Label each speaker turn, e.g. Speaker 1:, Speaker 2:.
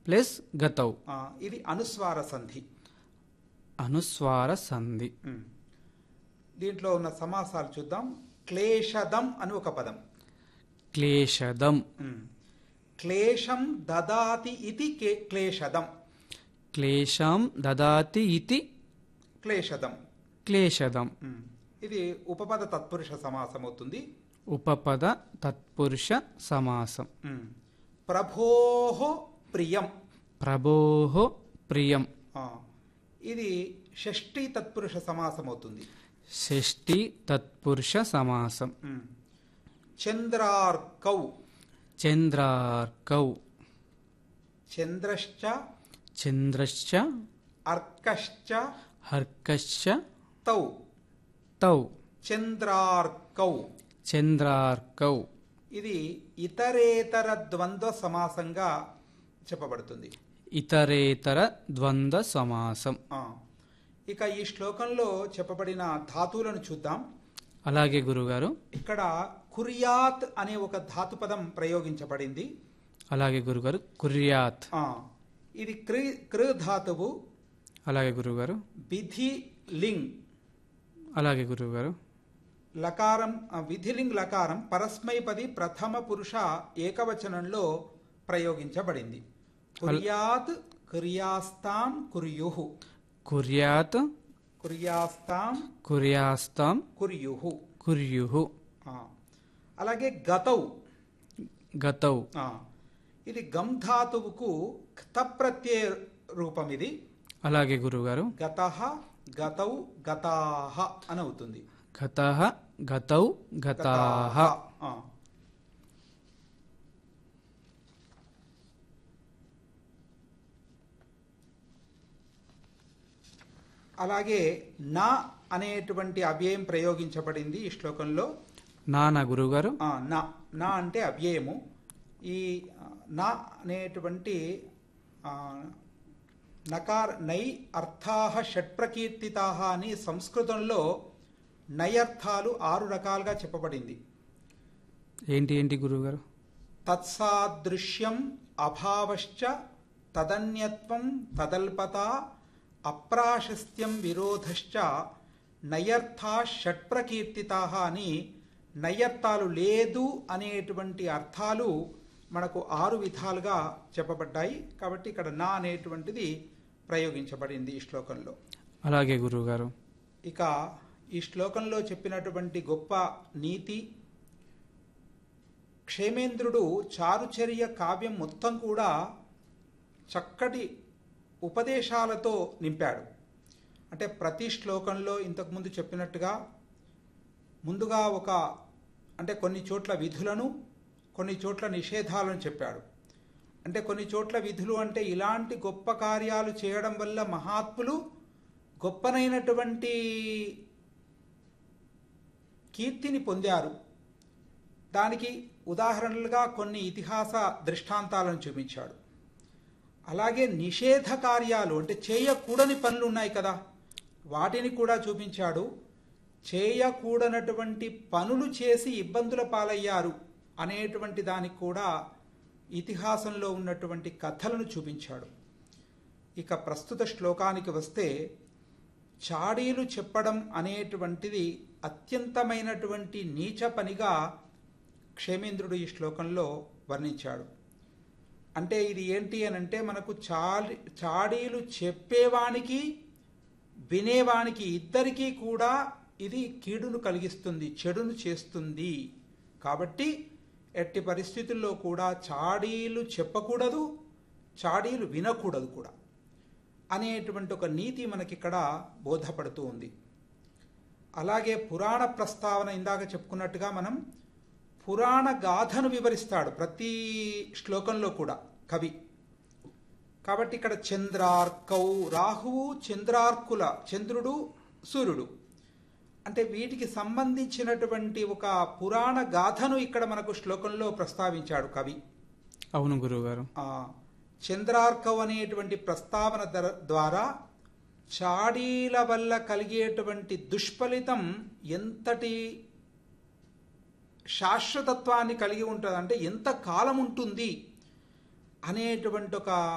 Speaker 1: Plus గతౌ
Speaker 2: ఆ, ఇది అనుస్వార సంధి
Speaker 1: అనుస్వార సంధి
Speaker 2: ఉమ్. దీంట్లో ఉన్న సమాసాలు చూద్దాం క్లేశదం అని ఒక పదం
Speaker 1: క్లేశదం
Speaker 2: ఉమ్. క్లేశం దదాతి ఇది కే- క్లేశదం
Speaker 1: క్లేశం దదాతి ఇతి
Speaker 2: క్లేశదం
Speaker 1: క్లేశదం
Speaker 2: ఉమ్. ఇది ఉపపద తత్పురుష సమాసం అవుతుంది
Speaker 1: ఉపపద తత్పురుష సమాసం
Speaker 2: ఉమ్. ప్రభోః ప్రియం
Speaker 1: ప్రభోః ప్రియం
Speaker 2: ఆ, ఇది షష్ఠీ తత్పురుష సమాసం అవుతుంది
Speaker 1: షష్ఠి తత్పురుష సమాసం
Speaker 2: ఉమ్. చంద్రార్కౌ
Speaker 1: చంద్రార్కౌ
Speaker 2: చంద్రశ్చ
Speaker 1: చంద్రశ్చ
Speaker 2: అర్కశ్చ
Speaker 1: హర్కశ్చ
Speaker 2: తౌ
Speaker 1: తౌ
Speaker 2: చంద్రార్కౌ
Speaker 1: చంద్రార్కౌ
Speaker 2: ఇది ఇతరేతర ద్వంద్వ సమాసంగా చెప్పబడుతుంది
Speaker 1: ఇతరేతర ద్వంద్వ సమాసం
Speaker 2: ఆ, ఇక ఈ శ్లోకంలో చెప్పబడిన ధాతువులను చూద్దాం
Speaker 1: అలాగే గురుగారు
Speaker 2: ఇక్కడ కుర్యాత్ అనే ఒక ధాతుపదం ప్రయోగించబడింది
Speaker 1: అలాగే గురుగారు కుర్యాత్
Speaker 2: ఆ, ఇది క్రి కృ ధాతువు
Speaker 1: అలాగే గురుగారు
Speaker 2: విధి లింగ్
Speaker 1: అలాగే గురుగారు
Speaker 2: లకారం ఆ, విధిలింగ్ లకారం పరస్మైపది ప్రథమ పురుష ఏకవచనంలో ప్రయోగించబడింది కుర్యాత్ కుర్యాస్తాం కుర్యుహు
Speaker 1: కుర్యాత్
Speaker 2: కుర్యాస్తాం
Speaker 1: కుర్యాస్తాం
Speaker 2: కుర్యుహు
Speaker 1: కుర్యుః
Speaker 2: ఆ. అలాగే గతౌ
Speaker 1: గతౌ
Speaker 2: ఆ. ఇది గమ్ ధాతువుకు క్త ప్రత్యయ రూపం ఇది
Speaker 1: అలాగే గురుగారు
Speaker 2: గత గతౌ గతాహ అని అవుతుంది
Speaker 1: గతః గతౌ గతాః
Speaker 2: ఆ. అలాగే నా అనేటువంటి అవ్యయం ప్రయోగించబడింది ఈ శ్లోకంలో
Speaker 1: నానా గురుగారు
Speaker 2: ఆ, నా నా అంటే అవ్యయము ఈ ఆ, నా అనేటువంటి ఆ, నకార్ నై అర్థాహ షట్ప్రకీర్తితాహ అని సంస్కృతంలో నయర్థాలు ఆరు రకాలుగా చెప్పబడింది
Speaker 1: ఏంటి ఏంటి గురుగారు
Speaker 2: తత్సాదృశ్యం అభావశ్చ తదన్యత్వం తదల్పత అప్రాశస్త్యం విరోధశ్చ నయర్థా షట్ప్రకీర్తితా అని నయర్థాలు లేదు అనేటువంటి అర్థాలు మనకు ఆరు విధాలుగా చెప్పబడ్డాయి కాబట్టి ఇక్కడ నా అనేటువంటిది ప్రయోగించబడింది ఈ శ్లోకంలో
Speaker 1: అలాగే గురుగారు
Speaker 2: ఇక ఈ శ్లోకంలో చెప్పినటువంటి గొప్ప నీతి క్షేమేంద్రుడు చారుచర్య కావ్యం మొత్తం కూడా చక్కటి ఉపదేశాలతో నింపాడు అంటే ప్రతి శ్లోకంలో ఇంతకుముందు చెప్పినట్టుగా ముందుగా ఒక అంటే కొన్ని చోట్ల విధులను కొన్ని చోట్ల నిషేధాలను చెప్పాడు అంటే కొన్ని చోట్ల విధులు అంటే ఇలాంటి గొప్ప కార్యాలు చేయడం వల్ల మహాత్ములు గొప్పనైనటువంటి కీర్తిని పొందారు దానికి ఉదాహరణలుగా కొన్ని ఇతిహాస దృష్టాంతాలను చూపించాడు అలాగే నిషేధ కార్యాలు అంటే చేయకూడని పనులు ఉన్నాయి కదా వాటిని కూడా చూపించాడు చేయకూడనటువంటి పనులు చేసి ఇబ్బందుల పాలయ్యారు అనేటువంటి దానికి కూడా ఇతిహాసంలో ఉన్నటువంటి కథలను చూపించాడు ఇక ప్రస్తుత శ్లోకానికి వస్తే చాడీలు చెప్పడం అనేటువంటిది అత్యంతమైనటువంటి నీచ పనిగా క్షేమేంద్రుడు ఈ శ్లోకంలో వర్ణించాడు అంటే ఇది ఏంటి అని అంటే మనకు చాలి చాడీలు చెప్పేవానికి వినేవానికి ఇద్దరికీ కూడా ఇది కీడును కలిగిస్తుంది చెడును చేస్తుంది కాబట్టి ఎట్టి పరిస్థితుల్లో కూడా చాడీలు చెప్పకూడదు చాడీలు వినకూడదు కూడా అనేటువంటి ఒక నీతి మనకిక్కడ బోధపడుతూ ఉంది అలాగే పురాణ ప్రస్తావన ఇందాక చెప్పుకున్నట్టుగా మనం పురాణ గాథను వివరిస్తాడు ప్రతి శ్లోకంలో కూడా కవి కాబట్టి ఇక్కడ చంద్రార్కౌ రాహువు చంద్రార్కుల చంద్రుడు సూర్యుడు అంటే వీటికి సంబంధించినటువంటి ఒక పురాణ గాథను ఇక్కడ మనకు శ్లోకంలో ప్రస్తావించాడు కవి
Speaker 1: అవును గురుగారు
Speaker 2: ఆ చంద్రార్కవ్ అనేటువంటి ప్రస్తావన దర- ద్వారా చాడీల వల్ల కలిగేటువంటి దుష్ఫలితం ఎంతటి శాశ్వతత్వాన్ని కలిగి ఉంటుంది అంటే ఎంత కాలం ఉంటుంది అనేటువంటి ఒక